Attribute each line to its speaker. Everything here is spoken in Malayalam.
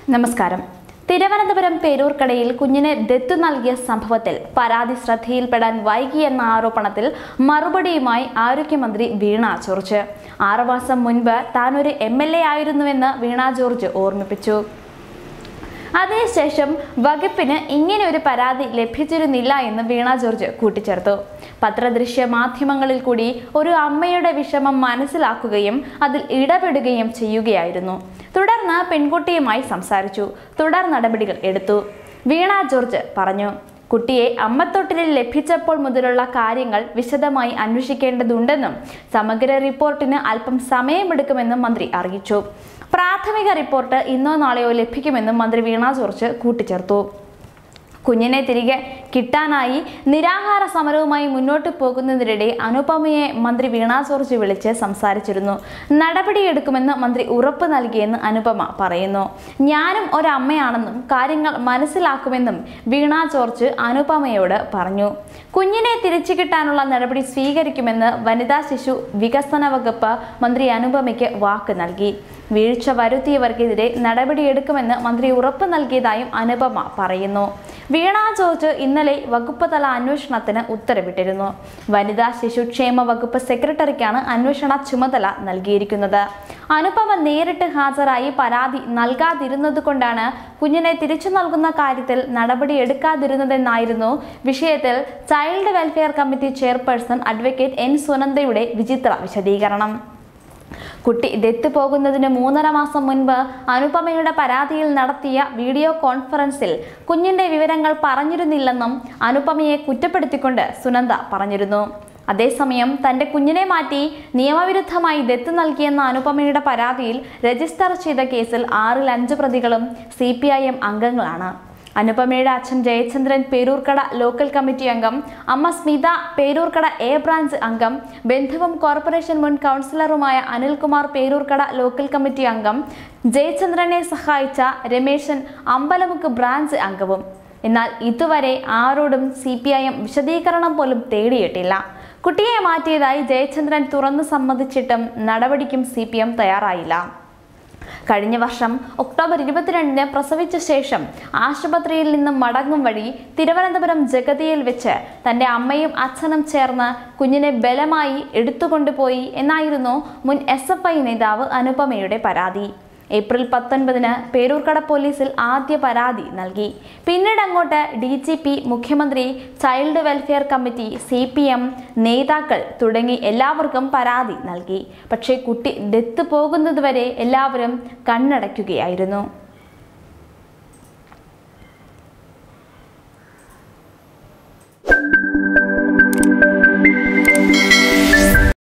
Speaker 1: നമസ്കാരം തിരുവനന്തപുരം പേരൂർക്കടയിൽ കുഞ്ഞിനെ ദത്തു നൽകിയ സംഭവത്തിൽ പരാതി ശ്രദ്ധയിൽപ്പെടാൻ വൈകിയെന്ന ആരോപണത്തിൽ മറുപടിയുമായി ആരോഗ്യമന്ത്രി വീണ ജോർജ് ആറുമാസം മുൻപ് താനൊരു എം എൽ എ ആയിരുന്നുവെന്ന് വീണ ജോർജ് ഓർമ്മിപ്പിച്ചു അതിനുശേഷം വകുപ്പിന് ഇങ്ങനെ ഒരു പരാതി ലഭിച്ചിരുന്നില്ല എന്ന് വീണ ജോർജ് കൂട്ടിച്ചേർത്തു പത്രദൃശ്യ മാധ്യമങ്ങളിൽ കൂടി ഒരു അമ്മയുടെ വിഷമം മനസ്സിലാക്കുകയും അതിൽ ഇടപെടുകയും ചെയ്യുകയായിരുന്നു തുടർന്ന് പെൺകുട്ടിയുമായി സംസാരിച്ചു തുടർ നടപടികൾ എടുത്തു വീണ ജോർജ് പറഞ്ഞു കുട്ടിയെ അമ്മത്തൊട്ടിലിൽ ലഭിച്ചപ്പോൾ മുതലുള്ള കാര്യങ്ങൾ വിശദമായി അന്വേഷിക്കേണ്ടതുണ്ടെന്നും സമഗ്ര റിപ്പോർട്ടിന് അല്പം സമയമെടുക്കുമെന്നും മന്ത്രി അറിയിച്ചു പ്രാഥമിക റിപ്പോർട്ട് ഇന്നോ നാളെയോ ലഭിക്കുമെന്നും മന്ത്രി വീണ ജോർജ് കൂട്ടിച്ചേർത്തു കുഞ്ഞിനെ തിരികെ കിട്ടാനായി നിരാഹാര സമരവുമായി മുന്നോട്ട് പോകുന്നതിനിടെ അനുപമയെ മന്ത്രി വീണ ജോർജ് വിളിച്ച് സംസാരിച്ചിരുന്നു നടപടിയെടുക്കുമെന്ന് മന്ത്രി ഉറപ്പ് നൽകിയെന്ന് അനുപമ പറയുന്നു ഞാനും ഒരമ്മയാണെന്നും കാര്യങ്ങൾ മനസ്സിലാക്കുമെന്നും വീണ ജോർജ് അനുപമയോട് പറഞ്ഞു കുഞ്ഞിനെ തിരിച്ചു കിട്ടാനുള്ള നടപടി സ്വീകരിക്കുമെന്ന് വനിതാ ശിശു വികസന വകുപ്പ് മന്ത്രി അനുപമയ്ക്ക് വാക്ക് നൽകി വീഴ്ച വരുത്തിയവർക്കെതിരെ നടപടിയെടുക്കുമെന്ന് മന്ത്രി ഉറപ്പ് നൽകിയതായും അനുപമ പറയുന്നു വീണ ജോർജ് ഇന്നലെ വകുപ്പ് തല അന്വേഷണത്തിന് ഉത്തരവിട്ടിരുന്നു വനിതാ ശിശുക്ഷേമ വകുപ്പ് സെക്രട്ടറിക്കാണ് അന്വേഷണ ചുമതല നൽകിയിരിക്കുന്നത് അനുപമ നേരിട്ട് ഹാജരായി പരാതി നൽകാതിരുന്നതുകൊണ്ടാണ് കുഞ്ഞിനെ തിരിച്ചു നൽകുന്ന കാര്യത്തിൽ നടപടിയെടുക്കാതിരുന്നതെന്നായിരുന്നു വിഷയത്തിൽ child welfare committee chairperson advocate N സുനന്ദയുടെ വിചിത്ര വിശദീകരണം കുട്ടി ദത്ത് പോകുന്നതിന് മൂന്നര മാസം മുൻപ് അനുപമയുടെ പരാതിയിൽ നടത്തിയ വീഡിയോ കോൺഫറൻസിൽ കുഞ്ഞിന്റെ വിവരങ്ങൾ പറഞ്ഞിരുന്നില്ലെന്നും അനുപമയെ കുറ്റപ്പെടുത്തിക്കൊണ്ട് സുനന്ദ പറഞ്ഞിരുന്നു അതേസമയം തന്റെ കുഞ്ഞിനെ മാറ്റി നിയമവിരുദ്ധമായി ദത്ത് നൽകിയെന്ന അനുപമയുടെ പരാതിയിൽ രജിസ്റ്റർ ചെയ്ത കേസിൽ ആറിൽ അഞ്ച് പ്രതികളും സി അംഗങ്ങളാണ് അനുപമയുടെ അച്ഛൻ ജയചന്ദ്രൻ പേരൂർക്കട ലോക്കൽ കമ്മിറ്റി അംഗം അമ്മ സ്മിത പേരൂർക്കട എ ബ്രാഞ്ച് അംഗം ബന്ധുവും കോർപ്പറേഷൻ മുൻ കൗൺസിലറുമായ അനിൽകുമാർ പേരൂർക്കട ലോക്കൽ കമ്മിറ്റി അംഗം ജയചന്ദ്രനെ സഹായിച്ച രമേശൻ അമ്പലമുക്ക് ബ്രാഞ്ച് അംഗവും എന്നാൽ ഇതുവരെ ആരോടും സി പി ഐ എം വിശദീകരണം പോലും തേടിയിട്ടില്ല കുട്ടിയെ മാറ്റിയതായി ജയചന്ദ്രൻ തുറന്നു സമ്മതിച്ചിട്ടും നടപടിക്കും സി പി എം തയ്യാറായില്ല കഴിഞ്ഞ വർഷം ഒക്ടോബർ ഇരുപത്തിരണ്ടിന് പ്രസവിച്ച ശേഷം ആശുപത്രിയിൽ നിന്നും മടങ്ങും വഴി തിരുവനന്തപുരം ജഗതിയിൽ വെച്ച് തന്റെ അമ്മയും അച്ഛനും ചേർന്ന് കുഞ്ഞിനെ ബലമായി എടുത്തുകൊണ്ടുപോയി എന്നായിരുന്നു മുൻ എസ് എഫ് ഐ നേതാവ് അനുപമയുടെ പരാതി ഏപ്രിൽ പത്തൊൻപതിന് പേരൂർക്കട പോലീസിൽ ആദ്യ പരാതി നൽകി പിന്നീട് അങ്ങോട്ട് ഡി ജി പി മുഖ്യമന്ത്രി child welfare committee C P M നേതാക്കൾ തുടങ്ങി എല്ലാവർക്കും പരാതി നൽകി പക്ഷേ കുട്ടി ദത്ത് പോകുന്നതുവരെ എല്ലാവരും കണ്ണടയ്ക്കുകയായിരുന്നു